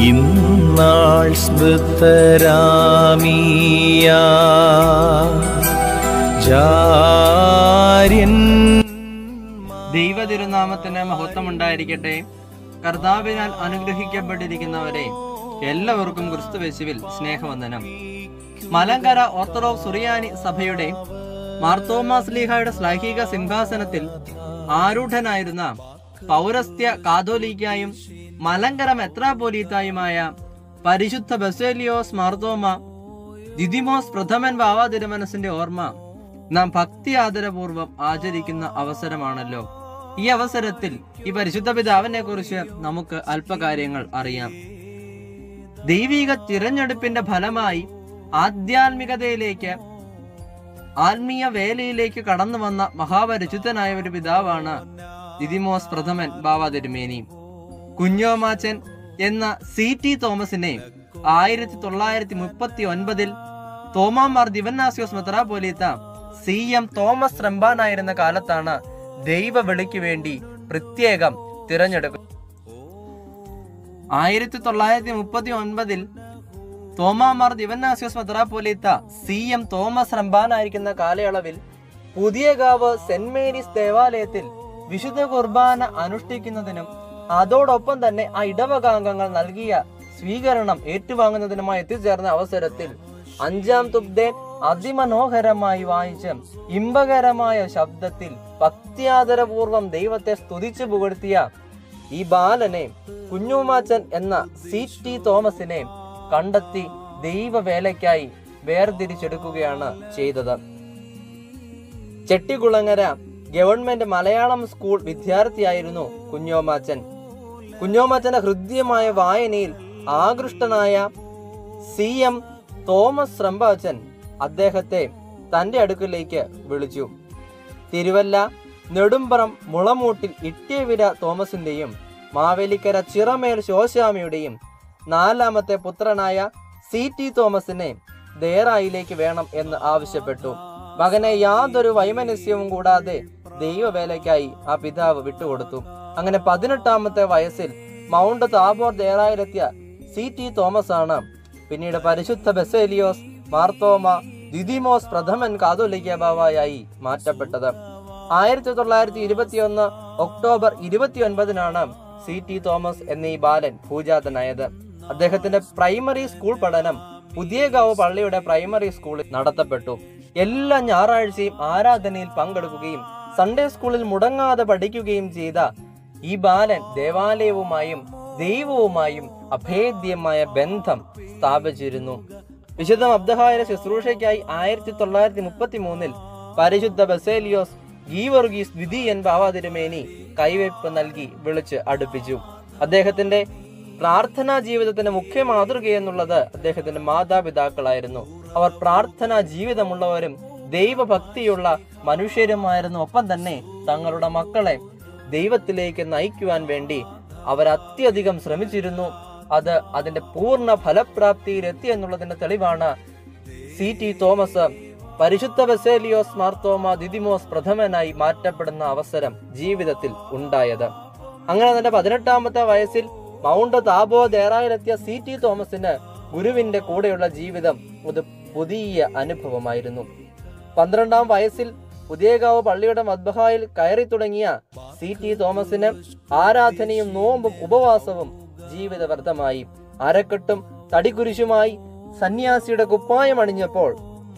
ഇന്നാൾ സ്മൃതരാമിയ ജാര്യൻ ദൈവ തിരുനാമത്തിന് മഹത്വം ഉണ്ടായിരിക്കട്ടെ കർത്താവിനാൽ അനുഗ്രഹിക്കപ്പെട്ടിരിക്കുന്നവരെ എല്ലാവർക്കും ക്രിസ്തുവേശുവിൽ സ്നേഹവന്ദനം മലങ്കര ഓർത്തഡോക്സ് സുറിയാനി സഭയുടെ മാർത്തോമാസ്ലീഹയുടെ ശ്ലൈഹിക സിംഹാസനത്തിൽ ആരൂഢനായിരുന്ന പൗരസ്ത്യ കാതോലിക്കായും മലങ്കര മെത്രാപോലീത്തായുമായ പരിശുദ്ധ ബസേലിയോസ് മാർത്തോമ ദിദിമോസ് പ്രഥമൻ ബാവ തിരുമനസിന്റെ ഓർമ്മ നാം ഭക്തി ആദരപൂർവ്വം ആചരിക്കുന്ന അവസരമാണല്ലോ ഈ അവസരത്തിൽ ഈ പരിശുദ്ധ പിതാവിനെ കുറിച്ച് നമുക്ക് അല്പകാര്യങ്ങൾ അറിയാം ദൈവിക തിരഞ്ഞെടുപ്പിന്റെ ഫലമായി ആധ്യാത്മികതയിലേക്ക് ആത്മീയ വേലയിലേക്ക് കടന്നു വന്ന മഹാപരിശുദ്ധനായ ഒരു പിതാവാണ് ദിദിമോസ് പ്രഥമൻ ബാവ തിരുമേനി കുഞ്ഞോമാച്ചൻ എന്ന സി ടി തോമസിനെ ആയിരത്തി തൊള്ളായിരത്തി മുപ്പത്തി ഒൻപതിൽ തോമാമാർ ദിവന്നാസിയോസ് മെത്രാപോലീത്ത സി എം തോമസ് റംബാനായിരുന്ന കാലത്താണ് ദൈവ വിളിക്ക് വേണ്ടി പ്രത്യേകം തിരഞ്ഞെടുക്കുന്നത് ആയിരത്തി തൊള്ളായിരത്തി മുപ്പത്തി ഒൻപതിൽ തോമാമാർ ദിവന്നാസിയോസ് മെത്രാപോലീത്ത സി എം തോമസ് റംബാനായിരിക്കുന്ന കാലയളവിൽ പുതിയകാവ് സെന്റ് മേരീസ് ദേവാലയത്തിൽ വിശുദ്ധ കുർബാന അനുഷ്ഠിക്കുന്നതിനും അതോടൊപ്പം തന്നെ ആ ഇടവകാംഗങ്ങൾ നൽകിയ സ്വീകരണം ഏറ്റുവാങ്ങുന്നതിനുമായി എത്തിച്ചേർന്ന അവസരത്തിൽ അഞ്ചാം തുബ്ദേൻ അതിമനോഹരമായി വായിച്ച് ഇമ്പകരമായ ശബ്ദത്തിൽ ഭക്തിയാദരപൂർവം ദൈവത്തെ സ്തുതിച്ചു പുകഴ്ത്തിയ ഈ ബാലനെ കുഞ്ഞുമാച്ചൻ എന്ന സി ടി തോമസിനെ കണ്ടെത്തി ദൈവവേലയ്ക്കായി വേർതിരിച്ചെടുക്കുകയാണ് ചെയ്തത് ചെട്ടികുളങ്ങര ഗവൺമെന്റ് മലയാളം സ്കൂൾ വിദ്യാർത്ഥിയായിരുന്നു കുഞ്ഞോമാച്ചൻ കുഞ്ഞോമാച്ചന്റെ ഹൃദ്യമായ വായനയിൽ ആകൃഷ്ടനായ സി എം തോമസ് റംബാച്ചൻ അദ്ദേഹത്തെ തന്റെ അടുക്കിലേക്ക് വിളിച്ചു തിരുവല്ല നെടുമ്പറം മുളമൂട്ടിൽ ഇട്ടിയവിര തോമസിന്റെയും മാവേലിക്കര ചിറമേൽ ശോശാമിയുടെയും നാലാമത്തെ പുത്രനായ സി ടി തോമസിനെ ദേറായിലേക്ക് വേണം എന്ന് ആവശ്യപ്പെട്ടു മകനെ യാതൊരു വൈമനസ്യവും കൂടാതെ ദൈവവേലയ്ക്കായി ആ പിതാവ് വിട്ടുകൊടുത്തു അങ്ങനെ പതിനെട്ടാമത്തെ വയസ്സിൽ മൗണ്ട് താബോർ ദേറായിലെത്തിയ സി ടി തോമസ് ആണ് പിന്നീട് പരിശുദ്ധ ബെസേലിയോസ് മാർത്തോമ ദിദിമോസ് പ്രഥമൻ കാതോലിക്ക ബാവായായി മാറ്റപ്പെട്ടത് ആയിരത്തി തൊള്ളായിരത്തി ഇരുപത്തിയൊന്ന് ഒക്ടോബർ ഇരുപത്തിയൊൻപതിനാണ് സി ടി തോമസ് എന്ന ഈ ബാലൻ പൂജാതനായത് അദ്ദേഹത്തിന്റെ പ്രൈമറി സ്കൂൾ പഠനം പുതിയകാവ് പള്ളിയുടെ പ്രൈമറി സ്കൂളിൽ നടത്തപ്പെട്ടു എല്ലാ ഞായറാഴ്ചയും ആരാധനയിൽ പങ്കെടുക്കുകയും സൺഡേ സ്കൂളിൽ മുടങ്ങാതെ പഠിക്കുകയും ചെയ്ത ഈ ബാലൻ ദേവാലയവുമായും ദൈവവുമായും അഭേദ്യമായ ബന്ധം സ്ഥാപിച്ചിരുന്നു വിശുദ്ധ അബ്ദഹായുടെ ശുശ്രൂഷയ്ക്കായി ആയിരത്തി തൊള്ളായിരത്തി മുപ്പത്തി മൂന്നിൽ പരിശുദ്ധ ബസേലിയോസ് ഗീവർഗീസ് ദ്വിതീയൻ ബാവാതിരുമേനി കൈവയ്പ് നൽകി വിളിച്ച് അടുപ്പിച്ചു അദ്ദേഹത്തിന്റെ പ്രാർത്ഥനാ ജീവിതത്തിന്റെ മുഖ്യ മാതൃകയെന്നുള്ളത് അദ്ദേഹത്തിന്റെ മാതാപിതാക്കളായിരുന്നു അവർ പ്രാർത്ഥനാ ജീവിതമുള്ളവരും ദൈവഭക്തിയുള്ള മനുഷ്യരുമായിരുന്നു ഒപ്പം തന്നെ തങ്ങളുടെ മക്കളെ ദൈവത്തിലേക്ക് നയിക്കുവാൻ വേണ്ടി അവർ അത്യധികം ശ്രമിച്ചിരുന്നു അത് അതിന്റെ പൂർണ്ണ ഫലപ്രാപ്തിയിൽ എത്തി എന്നുള്ളതിന്റെ തെളിവാണ് സി ടി തോമസ് പരിശുദ്ധ ബസേലിയോസ് മാർത്തോമ ദിദിമോസ് പ്രഥമനായി മാറ്റപ്പെടുന്ന അവസരം ജീവിതത്തിൽ ഉണ്ടായത് അങ്ങനെ തന്റെ പതിനെട്ടാമത്തെ വയസ്സിൽ മൗണ്ട് താബോ ദേറായിലെത്തിയ സി ടി തോമസിന് ഗുരുവിന്റെ കൂടെയുള്ള ജീവിതം ഒരു പുതിയ അനുഭവമായിരുന്നു പന്ത്രണ്ടാം വയസ്സിൽ പുതിയകാവ് പള്ളിയുടെ മദ്ബഹായിൽ കയറി തുടങ്ങിയ സി ടി തോമസിന് ആരാധനയും നോമ്പും ഉപവാസവും ജീവിതവ്രതമായി അരക്കെട്ടും തടികുരിശുമായി സന്യാസിയുടെ കുപ്പായം അണിഞ്ഞപ്പോൾ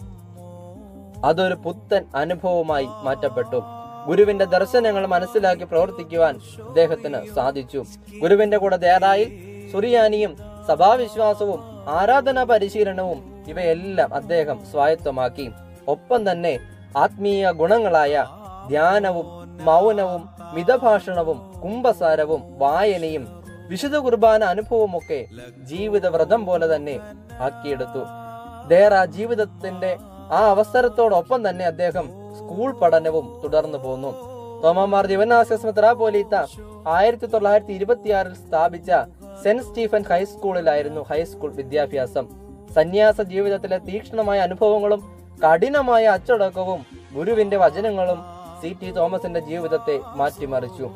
അതൊരു പുത്തൻ അനുഭവമായി മാറ്റപ്പെട്ടു ഗുരുവിന്റെ ദർശനങ്ങൾ മനസ്സിലാക്കി പ്രവർത്തിക്കുവാൻ അദ്ദേഹത്തിന് സാധിച്ചു ഗുരുവിന്റെ കൂടെ ദേറായിൽ സുറിയാനിയും സഭാവിശ്വാസവും ആരാധനാ പരിശീലനവും ഇവയെല്ലാം അദ്ദേഹം സ്വായത്തമാക്കി ഒപ്പം തന്നെ ആത്മീയ ഗുണങ്ങളായ ധ്യാനവും മൗനവും മിതഭാഷണവും കുംഭസാരവും വായനയും വിശുദ്ധ കുർബാന അനുഭവമൊക്കെ ജീവിത വ്രതം പോലെ തന്നെ ആക്കിയെടുത്തു ദേറ ജീവിതത്തിന്റെ ആ അവസരത്തോടൊപ്പം തന്നെ അദ്ദേഹം സ്കൂൾ പഠനവും തുടർന്നു പോന്നു തോമമാർ ദിവനാസ്യസ് മെത്രാപോലീത്ത ആയിരത്തി തൊള്ളായിരത്തി ഇരുപത്തിയാറിൽ സ്ഥാപിച്ച സെന്റ് സ്റ്റീഫൻ ഹൈസ്കൂളിലായിരുന്നു ഹൈസ്കൂൾ വിദ്യാഭ്യാസം സന്യാസ ജീവിതത്തിലെ തീക്ഷ്ണമായ അനുഭവങ്ങളും കഠിനമായ അച്ചടക്കവും ഗുരുവിന്റെ വചനങ്ങളും സി ടി തോമസിന്റെ ജീവിതത്തെ മാറ്റിമറിച്ചു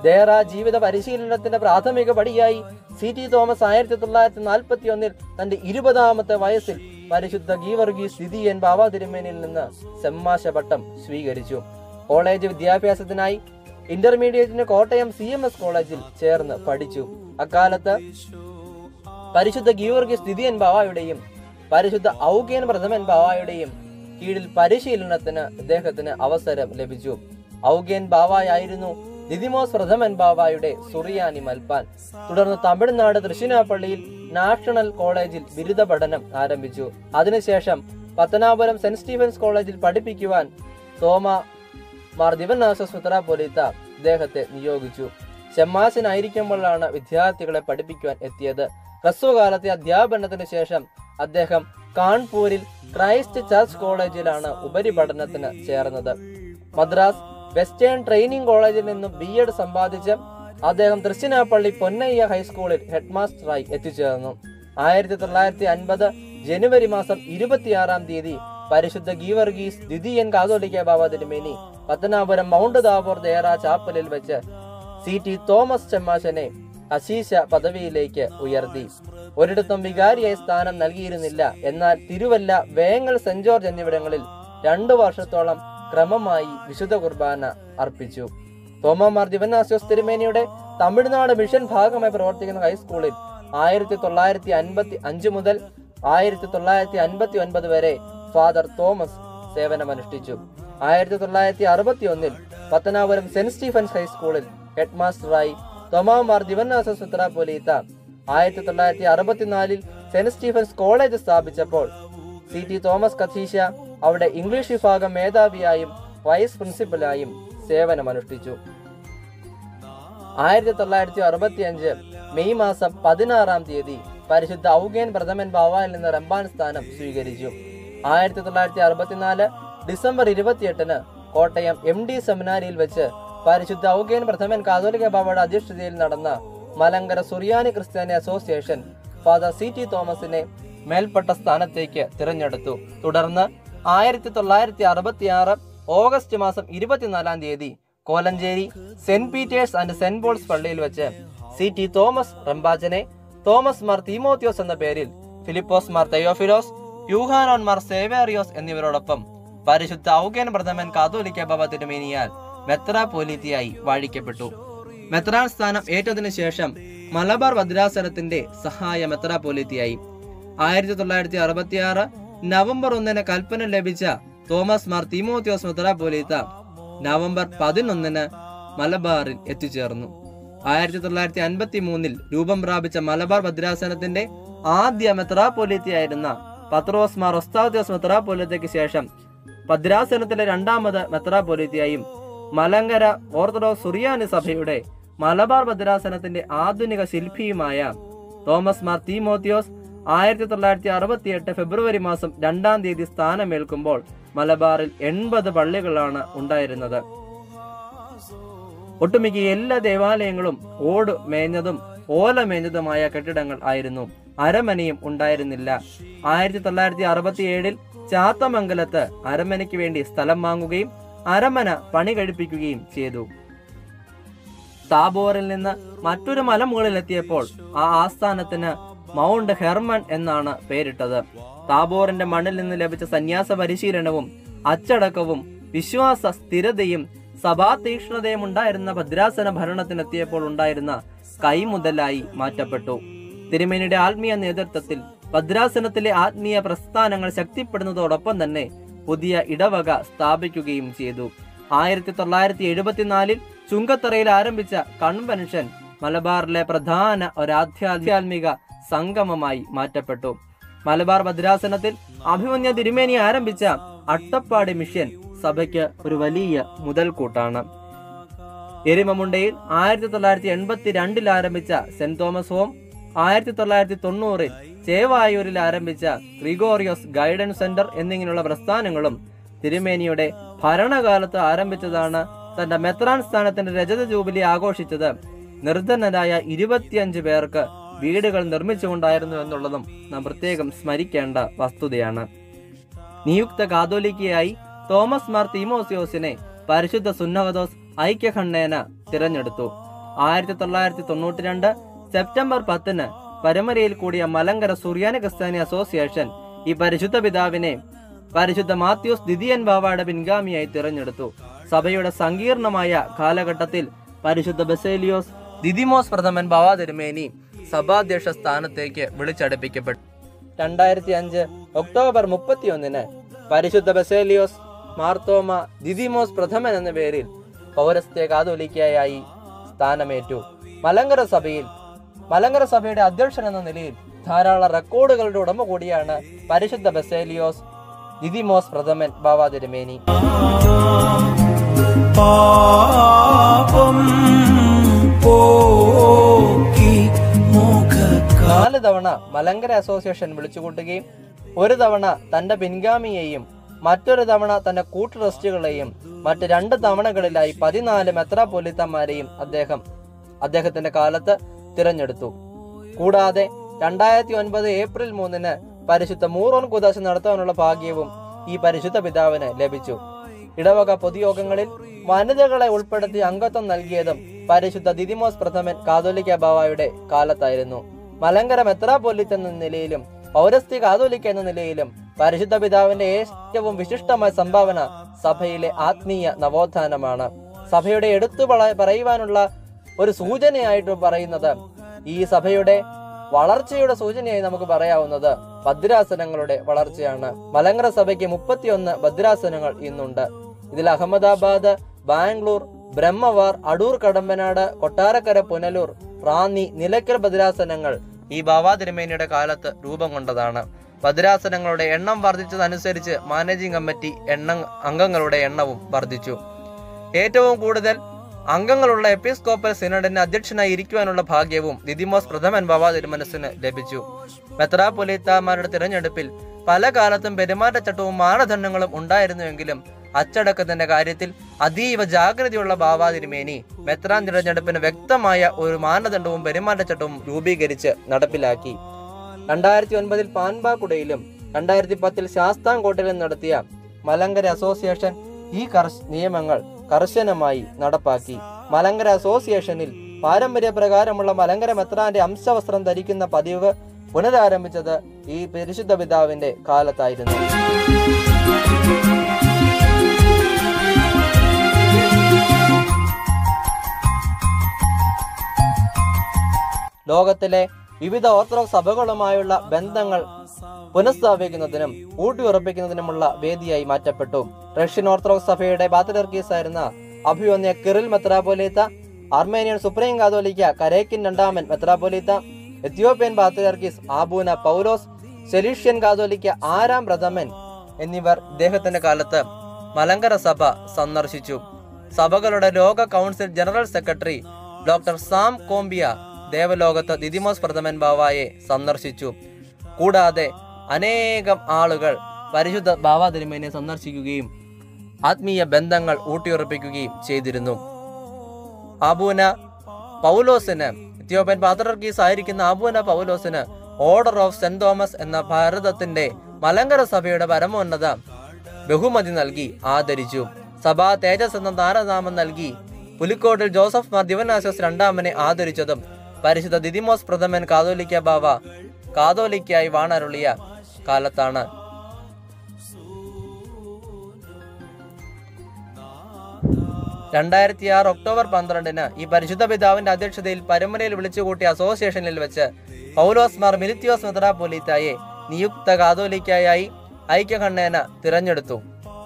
ദേറ ജീവിത പരിശീലനത്തിന്റെ പ്രാഥമിക പടിയായി സി ടി തോമസ് ആയിരത്തി തൊള്ളായിരത്തി നാൽപ്പത്തി ഒന്നിൽ തന്റെ ഇരുപതാമത്തെ വയസ്സിൽ പരിശുദ്ധ ഗീവർഗീസ് ദിദിയൻ ബാബ തിരുമേനിൽ നിന്ന് സെമ്മാശ പട്ടം സ്വീകരിച്ചു കോളേജ് വിദ്യാഭ്യാസത്തിനായി ഇന്റർമീഡിയറ്റിന് കോട്ടയം സി എം എസ് കോളേജിൽ ചേർന്ന് പഠിച്ചു അക്കാലത്ത് പരിശുദ്ധ ഗീവർഗീസ് ദിദിയൻ ബാവായുടെയും പരിശുദ്ധ ഔഗേൻ പ്രഥമൻ ബാവായുടെയും കീഴിൽ പരിശീലനത്തിന് ഇദ്ദേഹത്തിന് അവസരം ലഭിച്ചു ഔഗേൻ ബാവായായിരുന്നു ദിദിമോസ് പ്രഥമൻ ബാവായുടെ സുറിയാനി മൽപ്പാൻ തുടർന്ന് തമിഴ്നാട് തൃശ്ശിനാപ്പള്ളിയിൽ നാഷണൽ കോളേജിൽ ബിരുദ പഠനം ആരംഭിച്ചു അതിനുശേഷം പത്തനാപുരം സെന്റ് സ്റ്റീഫൻസ് കോളേജിൽ പഠിപ്പിക്കുവാൻ തോമ മാർ ദിവനാസസ് മെത്രാപ്പൊലീത്ത ഇദ്ദേഹത്തെ നിയോഗിച്ചു ഷമ്മാസിനായിരിക്കുമ്പോഴാണ് വിദ്യാർത്ഥികളെ പഠിപ്പിക്കുവാൻ എത്തിയത് ഹ്രസ്വകാലത്തെ അധ്യാപനത്തിന് ശേഷം അദ്ദേഹം കാൺപൂരിൽ ക്രൈസ്റ്റ് ചർച്ച് കോളേജിലാണ് ഉപരിപഠനത്തിന് ചേർന്നത് മദ്രാസ് വെസ്റ്റേൺ ട്രെയിനിങ് കോളേജിൽ നിന്നും ബി എഡ് സമ്പാദിച്ച് അദ്ദേഹം തൃശ്ശിനാപ്പള്ളി പൊന്നയ്യ ഹൈസ്കൂളിൽ ഹെഡ്മാസ്റ്ററായി എത്തിച്ചേർന്നു ആയിരത്തി തൊള്ളായിരത്തി അൻപത് ജനുവരി മാസം ഇരുപത്തിയാറാം തീയതി പരിശുദ്ധ ഗീവർഗീസ് ദ്വിതീയൻ കാതോലിക്ക ബാബ തിരുമേനി പത്തനാപുരം മൗണ്ട് താബോർ ദേറ ചാപ്പലിൽ വെച്ച് സി ടി തോമസ് ചെമ്മാശനെ അശീശ പദവിയിലേക്ക് ഉയർത്തി ഒരിടത്തും വികാരിയായി സ്ഥാനം നൽകിയിരുന്നില്ല എന്നാൽ തിരുവല്ല വേങ്ങൽ സെന്റ് ജോർജ് എന്നിവിടങ്ങളിൽ രണ്ടു വർഷത്തോളം ക്രമമായി വിശുദ്ധ കുർബാന അർപ്പിച്ചു തോമമാർ ദിവനാസ്യോസ് തിരുമേനിയുടെ തമിഴ്നാട് മിഷൻ ഭാഗമായി പ്രവർത്തിക്കുന്ന ഹൈസ്കൂളിൽ ആയിരത്തി തൊള്ളായിരത്തി അൻപത്തി അഞ്ച് മുതൽ ആയിരത്തി തൊള്ളായിരത്തി അൻപത്തി ഒൻപത് വരെ ഫാദർ തോമസ് സേവനമനുഷ്ഠിച്ചു ആയിരത്തി തൊള്ളായിരത്തി അറുപത്തി ഒന്നിൽ പത്തനാപുരം സെന്റ് സ്റ്റീഫൻസ് ഹൈസ്കൂളിൽ ഹെഡ്മാസ്റ്ററായി തോമാമാർ ദിവനാസ സുത്രാപോലീത്ത ആയിരത്തി തൊള്ളായിരത്തി അറുപത്തിനാലിൽ സെന്റ് സ്റ്റീഫൻസ് കോളേജ് സ്ഥാപിച്ചപ്പോൾ സി ടി തോമസ് കത്തീശ അവിടെ ഇംഗ്ലീഷ് വിഭാഗം മേധാവിയായും വൈസ് പ്രിൻസിപ്പലായും സേവനമനുഷ്ഠിച്ചു ആയിരത്തി തൊള്ളായിരത്തി അറുപത്തി അഞ്ച് മെയ് മാസം പതിനാറാം തീയതി പരിശുദ്ധ ഔഗേൻ പ്രഥമൻ ബാവായിൽ നിന്ന് റംബാൻ സ്ഥാനം സ്വീകരിച്ചു ആയിരത്തി തൊള്ളായിരത്തി അറുപത്തിനാല് ഡിസംബർ ഇരുപത്തിയെട്ടിന് കോട്ടയം എം ഡി സെമിനാരിയിൽ വെച്ച് പരിശുദ്ധ ഔഗേൻ പ്രഥമൻ കാതോലിക ബാബയുടെ അധ്യക്ഷതയിൽ നടന്ന മലങ്കര സുറിയാനി ക്രിസ്ത്യാനി അസോസിയേഷൻ ഫാദർ സി ടി തോമസിനെ മേൽപ്പെട്ട സ്ഥാനത്തേക്ക് തിരഞ്ഞെടുത്തു തുടർന്ന് ആയിരത്തി തൊള്ളായിരത്തി അറുപത്തി ആറ് ഓഗസ്റ്റ് മാസം ഇരുപത്തിനാലാം തീയതി Kolenchery Saint Peter's and Saint Paul's പള്ളിയിൽ വെച്ച് സി ടി തോമസ് റംബാജനെ തോമസ് മാർ തീമോത്യോസ് എന്ന പേരിൽ ഫിലിപ്പോസ് മാർ തെയോഫിലോസ് യൂഹാനോൻ മാർ സേവേറിയോസ് എന്നിവരോടൊപ്പം പരിശുദ്ധ ഔഗേൻ പ്രഥമൻ കാതോലിക്ക ബാബ തിരുമേനിയാൽ മെത്രാപോലീത്തിയായി വാഴിക്കപ്പെട്ടു മെത്രാൻ സ്ഥാനം ഏറ്റതിനു ശേഷം മലബാർ ഭദ്രാസനത്തിന്റെ സഹായ മെത്രാപോലീത്തിയായി ആയിരത്തി തൊള്ളായിരത്തി അറുപത്തി ആറ് നവംബർ ഒന്നിന് കൽപ്പന ലഭിച്ച തോമസ് മാർ തീമോത്യോസ് മെത്രാപോലീത്ത നവംബർ പതിനൊന്നിന് മലബാറിൽ എത്തിച്ചേർന്നു ആയിരത്തി തൊള്ളായിരത്തി അൻപത്തി മൂന്നിൽ രൂപം പ്രാപിച്ച മലബാർ ഭദ്രാസനത്തിന്റെ ആദ്യ മെത്രാപോലീത്തിയായിരുന്ന പത്രോസ് മാർ ഒസ്താദ്യോസ് മെത്രാപോലീത്തയ്ക്ക് ശേഷം ഭദ്രാസനത്തിലെ രണ്ടാമത് മെത്രാപോലീത്തിയായും മലങ്കര ഓർത്തഡോക്സ് സുറിയാനി സഭയുടെ മലബാർ ഭദ്രാസനത്തിന്റെ ആധുനിക ശില്പിയുമായ തോമസ് മാർ തീമോത്തിയോസ് ആയിരത്തി തൊള്ളായിരത്തി അറുപത്തി എട്ട് ഫെബ്രുവരി മാസം രണ്ടാം തീയതി സ്ഥാനമേൽക്കുമ്പോൾ മലബാറിൽ എൺപത് പള്ളികളാണ് ഉണ്ടായിരുന്നത് ഒട്ടുമിക്ക എല്ലാ ദേവാലയങ്ങളും ഓട് മേഞ്ഞതും ഓല മേഞ്ഞതുമായ കെട്ടിടങ്ങൾ ആയിരുന്നു അരമനയും ഉണ്ടായിരുന്നില്ല ആയിരത്തി തൊള്ളായിരത്തി അറുപത്തി ഏഴിൽ ചാത്തമംഗലത്ത് അരമനയ്ക്ക് വേണ്ടി സ്ഥലം വാങ്ങുകയും അരമന പണി കഴിപ്പിക്കുകയും ചെയ്തു താബോറിൽ നിന്ന് മറ്റൊരു മലമുകളിലെത്തിയപ്പോൾ ആ ആസ്ഥാനത്തിന് മൗണ്ട് ഹെർമൺ എന്നാണ് പേരിട്ടത് താബോറിന്റെ മണ്ണിൽ നിന്ന് ലഭിച്ച സന്യാസ പരിശീലനവും അച്ചടക്കവും വിശ്വാസ സ്ഥിരതയും സഭാതീക്ഷ്ണതയും ഉണ്ടായിരുന്ന ഭദ്രാസന ഭരണത്തിനെത്തിയപ്പോൾ ഉണ്ടായിരുന്ന കൈമുതലായി മാറ്റപ്പെട്ടു തിരുമേനിയുടെ ആത്മീയ നേതൃത്വത്തിൽ ഭദ്രാസനത്തിലെ ആത്മീയ പ്രസ്ഥാനങ്ങൾ ശക്തിപ്പെടുന്നതോടൊപ്പം തന്നെ പുതിയ ഇടവക സ്ഥാപിക്കുകയും ചെയ്തു ആയിരത്തി തൊള്ളായിരത്തി എഴുപത്തിനാലിൽ ചുങ്കത്തറയിൽ ആരംഭിച്ച കൺവെൻഷൻ മലബാറിലെ പ്രധാന ഒരാധ്യാത്മിക സംഗമമായി മാറ്റപ്പെട്ടു മലബാർ ഭദ്രാസനത്തിൽ അഭിമന്യ തിരുമേനി ആരംഭിച്ച അട്ടപ്പാടി മിഷൻ സഭയ്ക്ക് ഒരു വലിയ മുതൽക്കൂട്ടാണ് എരിമമുണ്ടയിൽ ആയിരത്തി തൊള്ളായിരത്തി എൺപത്തി രണ്ടിൽ ആരംഭിച്ച സെന്റ് തോമസ് ഹോം ആയിരത്തി തൊള്ളായിരത്തി തൊണ്ണൂറിൽ ചേവായൂരിൽ ആരംഭിച്ച ഗ്രിഗോറിയോസ് ഗൈഡൻസ് സെന്റർ എന്നിങ്ങനെയുള്ള പ്രസ്ഥാനങ്ങളും തിരുമേനിയുടെ ഭരണകാലത്ത് ആരംഭിച്ചതാണ് തന്റെ മെത്രാൻ സ്ഥാനത്തിന്റെ രജത ജൂബിലി ആഘോഷിച്ചത് നിർധനരായ ഇരുപത്തിയഞ്ച് പേർക്ക് വീടുകൾ നിർമ്മിച്ചുകൊണ്ടായിരുന്നു എന്നുള്ളതും നാം പ്രത്യേകം സ്മരിക്കേണ്ട വസ്തുതയാണ് നിയുക്ത കാതോലിക്കയായി തോമസ് മാർ തീമോസിയോസിനെ പരിശുദ്ധ സുന്നഹദോസ് ഐക്യഖണ്ഡേന തിരഞ്ഞെടുത്തു ആയിരത്തി തൊള്ളായിരത്തി തൊണ്ണൂറ്റി രണ്ട് സെപ്റ്റംബർ പത്തിന് പരമരയിൽ കൂടിയ മലങ്കര സുറിയാനി ക്രിസ്ത്യാനി അസോസിയേഷൻ ഈ പരിശുദ്ധ പിതാവിനെ പരിശുദ്ധ മാത്യൂസ് ദിദിയൻ ബാവയുടെ പിൻഗാമിയായി തിരഞ്ഞെടുത്തു സഭയുടെ സങ്കീർണമായ കാലഘട്ടത്തിൽ പരിശുദ്ധ ബസേലിയോസ് ദിദിമോസ് പ്രഥമൻ ബാവ തിരുമേനി സഭാധ്യക്ഷ സ്ഥാനത്തേക്ക് വിളിച്ചടുപ്പിക്കപ്പെട്ടു രണ്ടായിരത്തി അഞ്ച് ഒക്ടോബർ മുപ്പത്തിയൊന്നിന് പരിശുദ്ധ ബസേലിയോസ് മാർത്തോമ ദിദിമോസ് പ്രഥമൻ എന്ന പേരിൽ പൗരസ്ത്യ കാതോലിക്കയായി സ്ഥാനമേറ്റു മലങ്കര സഭയിൽ മലങ്കര സഭയുടെ അധ്യക്ഷൻ എന്ന നിലയിൽ ധാരാളം റെക്കോർഡുകളുടെ ഉടമ കൂടിയാണ് പരിശുദ്ധ ബസേലിയോസ് ദിദിമോസ് പ്രഥമൻ ബാബ തിരുമേനി പാപം പോക്കി മുഖക്കാ നാല് തവണ മലങ്കര അസോസിയേഷൻ വിളിച്ചുകൂട്ടുകയും ഒരു തവണ തന്റെ പിൻഗാമിയെയും മറ്റൊരു തവണ തന്റെ കൂട്ടു ട്രസ്റ്റുകളെയും മറ്റ് രണ്ട് തവണകളിലായി പതിനാല് മെത്രാപൊലിത്തന്മാരെയും അദ്ദേഹം അദ്ദേഹത്തിന്റെ കാലത്ത് തിരഞ്ഞെടുത്തു കൂടാതെ രണ്ടായിരത്തി ഒൻപത് ഏപ്രിൽ മൂന്നിന് പരിശുദ്ധ മൂറോൻ കുദാശ നടത്താനുള്ള ഭാഗ്യവും ഈ പരിശുദ്ധ പിതാവിന് ലഭിച്ചു ഇടവക പൊതുയോഗങ്ങളിൽ വനിതകളെ ഉൾപ്പെടുത്തി അംഗത്വം നൽകിയതും പരിശുദ്ധ ദിദിമോസ് പ്രഥമൻ കാതോലിക്ക ബാവായുടെ കാലത്തായിരുന്നു മലങ്കര മെത്രാപൊലിത്ത് എന്ന നിലയിലും പൗരസ്ത്യ കാതോലിക്ക എന്ന നിലയിലും പരിശുദ്ധ പിതാവിന്റെ ഏറ്റവും വിശിഷ്ടമായ സംഭാവന സഭയിലെ ആത്മീയ നവോത്ഥാനമാണ് സഭയുടെ എടുത്തു പറ- പറയുവാനുള്ള ഒരു സൂചനയായിട്ട് പറയുന്നത് ഈ സഭയുടെ വളർച്ചയുടെ സൂചനയായി നമുക്ക് പറയാവുന്നത് ഭദ്രാസനങ്ങളുടെ വളർച്ചയാണ് മലങ്കര സഭയ്ക്ക് മുപ്പത്തിയൊന്ന് ഭദ്രാസനങ്ങൾ ഇന്നുണ്ട് ഇതിൽ അഹമ്മദാബാദ് ബാംഗ്ലൂർ ബ്രഹ്മവാർ അടൂർ കടമ്പനാട് കൊട്ടാരക്കര പുനലൂർ റാന്നി നിലയ്ക്കൽ ഭദ്രാസനങ്ങൾ ഈ ബാബാ തിരുമേനിയുടെ കാലത്ത് രൂപം കൊണ്ടതാണ് ഭദ്രാസനങ്ങളുടെ എണ്ണം വർദ്ധിച്ചതനുസരിച്ച് മാനേജിംഗ് കമ്മിറ്റി എണ്ണ അംഗങ്ങളുടെ എണ്ണവും വർദ്ധിച്ചു ഏറ്റവും കൂടുതൽ അംഗങ്ങളുള്ള എപ്പിസ്കോപ്പൽ സിനഡിന് അധ്യക്ഷനായി ഇരിക്കുവാനുള്ള ഭാഗ്യവും ദിദിമോസ് പ്രഥമൻ ബാബ തിരുമനസിന് ലഭിച്ചു മെത്രാപൊലീത്താമാരുടെ തിരഞ്ഞെടുപ്പിൽ പല കാലത്തും പെരുമാറ്റച്ചട്ടവും മാനദണ്ഡങ്ങളും ഉണ്ടായിരുന്നുവെങ്കിലും അച്ചടക്കത്തിന്റെ കാര്യത്തിൽ അതീവ ജാഗ്രതയുള്ള ബാബ തിരുമേനി മെത്രാൻ തിരഞ്ഞെടുപ്പിന് വ്യക്തമായ ഒരു മാനദണ്ഡവും പെരുമാറ്റച്ചട്ടവും രൂപീകരിച്ച് നടപ്പിലാക്കി രണ്ടായിരത്തി ഒൻപതിൽ പാൻപാക്കുടയിലും രണ്ടായിരത്തി പത്തിൽ ശാസ്താംകോട്ടയിലും നടത്തിയ മലങ്കര അസോസിയേഷൻ ഈ കർശ നിയമങ്ങൾ കർശനമായി നടപ്പാക്കി മലങ്കര അസോസിയേഷനിൽ പാരമ്പര്യപ്രകാരമുള്ള മലങ്കര മെത്രാന്റെ അംശവസ്ത്രം ധരിക്കുന്ന പതിവ് പുനരാരംഭിച്ചത് ഈ പരിശുദ്ധ പിതാവിന്റെ കാലത്തായിരുന്നു ലോകത്തിലെ വിവിധ ഓർത്തഡോക്സ് സഭകളുമായുള്ള ബന്ധങ്ങൾ പുനഃസ്ഥാപിക്കുന്നതിനും ഊട്ടിയുറപ്പിക്കുന്നതിനുമുള്ള വേദിയായി മാറ്റപ്പെട്ടു റഷ്യൻ ഓർത്തഡോക്സ് സഭയുടെ പാത്രിയർക്കീസ് ആയിരുന്ന അഭിവന്യ കിറിൽ മെത്രാപോലീത്ത അർമേനിയൻ സുപ്രീം കാതോലിക്ക കരേക്കിൻ രണ്ടാമൻ മെത്രാപോലീത്ത എത്യോപ്യൻ പാത്രിയർക്കീസ് ആബൂന പൗലോസ് സെലീഷ്യൻ കാതോലിക്ക ആരാം പ്രഥമൻ എന്നിവർ ഇദ്ദേഹത്തിന്റെ കാലത്ത് മലങ്കര സഭ സന്ദർശിച്ചു സഭകളുടെ ലോക council general secretary doctor Sam Kobia ദേവലോകത്ത് ദിദിമോസ് പ്രഥമൻ ബാവായെ സന്ദർശിച്ചു കൂടാതെ അനേകം ആളുകൾ പരിശുദ്ധ ബാവ തിരുമേനെ സന്ദർശിക്കുകയും ആത്മീയ ബന്ധങ്ങൾ ഊട്ടിയുറപ്പിക്കുകയും ചെയ്തിരുന്നു ആബൂന പൗലോസിന് എത്യോപ്യൻ പാത്രർക്കീസ് ആയിരിക്കുന്ന ആബൂന പൗലോസിന് ഓർഡർ ഓഫ് സെന്റ് തോമസ് എന്ന ഭാരതത്തിന്റെ മലങ്കര സഭയുടെ പരമോന്നത ബഹുമതി നൽകി ആദരിച്ചു സഭാ തേജസ് എന്ന താരനാമം നൽകി പുലിക്കോട്ടിൽ ജോസഫ് മാർ ദിവനാശോസ് രണ്ടാമനെ ആദരിച്ചതും പരിശുദ്ധ ദിദിമോസ് പ്രഥമൻ കാതോലിക്ക ബാവ കാതോലിക്കായി വാണരുളിയ കാലത്താണ് രണ്ടായിരത്തി ആറ് ഒക്ടോബർ പന്ത്രണ്ടിന് ഈ പരിശുദ്ധ പിതാവിന്റെ അധ്യക്ഷതയിൽ പരമ്പരയിൽ വിളിച്ചുകൂട്ടിയ അസോസിയേഷനിൽ വെച്ച് പൗലോസ് മാർ മിലിത്യോസ് മെത്രാപോലീത്തായെ നിയുക്ത കാതോലിക്കായി ഐക്യഖണ്ഡേന തിരഞ്ഞെടുത്തു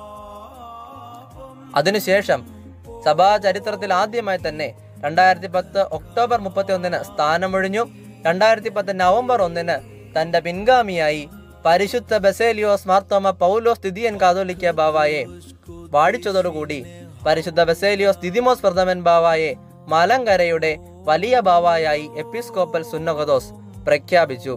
അതിനുശേഷം സഭാ ചരിത്രത്തിൽ ആദ്യമായി തന്നെ രണ്ടായിരത്തി പത്ത് ഒക്ടോബർ മുപ്പത്തി ഒന്നിന് സ്ഥാനമൊഴിഞ്ഞു രണ്ടായിരത്തി പത്ത് നവംബർ ഒന്നിന് തന്റെ പിൻഗാമിയായി പരിശുദ്ധ ബസേലിയോസ് മാർത്തോമ പൗലോസ് തിദിയൻ കാതോലിക്ക ബാവായെ വാഴിച്ചതോടുകൂടി പരിശുദ്ധ ബസേലിയോസ് ദിദിമോസ് പ്രഥമൻ ബാവായെ മലങ്കരയുടെ വലിയ ബാവായായി എപ്പിസ്കോപ്പൽ സുന്നഹദോസ് പ്രഖ്യാപിച്ചു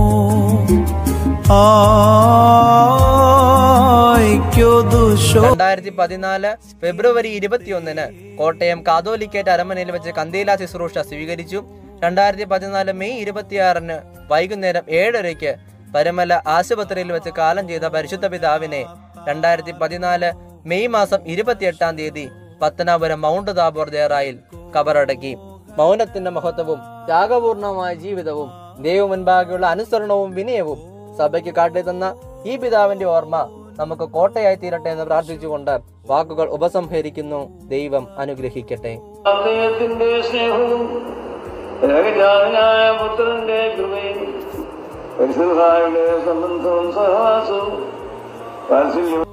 ആയിക്കൊതുശോ രണ്ടായിരത്തി പതിനാല് ഫെബ്രുവരി ഇരുപത്തിയൊന്നിന് കോട്ടയം കാതോലിക്കേറ്റ് അരമനയിൽ വെച്ച് കന്തീല ശുശ്രൂഷ സ്വീകരിച്ചു രണ്ടായിരത്തി പതിനാല് മെയ് ഇരുപത്തിയാറിന് വൈകുന്നേരം ഏഴരയ്ക്ക് പരമല ആശുപത്രിയിൽ വെച്ച് കാലം ചെയ്ത പരിശുദ്ധ പിതാവിനെ രണ്ടായിരത്തി പതിനാല് മെയ് മാസം ഇരുപത്തിയെട്ടാം തീയതി പത്തനാപുരം മൗണ്ട് താബോർ ദേറായിൽ കബറടക്കി മൗനത്തിന്റെ മഹത്വവും ത്യാഗപൂർണമായ ജീവിതവും ദൈവം മുൻപാകെയുള്ള അനുസരണവും വിനയവും സഭയ്ക്ക് കാട്ടിത്തന്ന ഈ പിതാവിന്റെ ഓർമ്മ നമുക്ക് കോട്ടയായി തീരട്ടെ എന്ന് പ്രാർത്ഥിച്ചുകൊണ്ട് വാക്കുകൾ ഉപസംഹരിക്കുന്നു ദൈവം അനുഗ്രഹിക്കട്ടെ ദൈവത്തിന്റെ സ്നേഹവും ഏകജാതനായ പുത്രന്റെ കൃപയും പരിശുദ്ധായുടെ സംബന്ധവും സഹവാസവും വാത്സല്യവും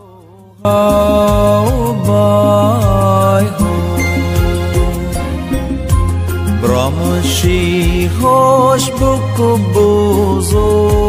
by Brahma Shi Hosh Buku Bozo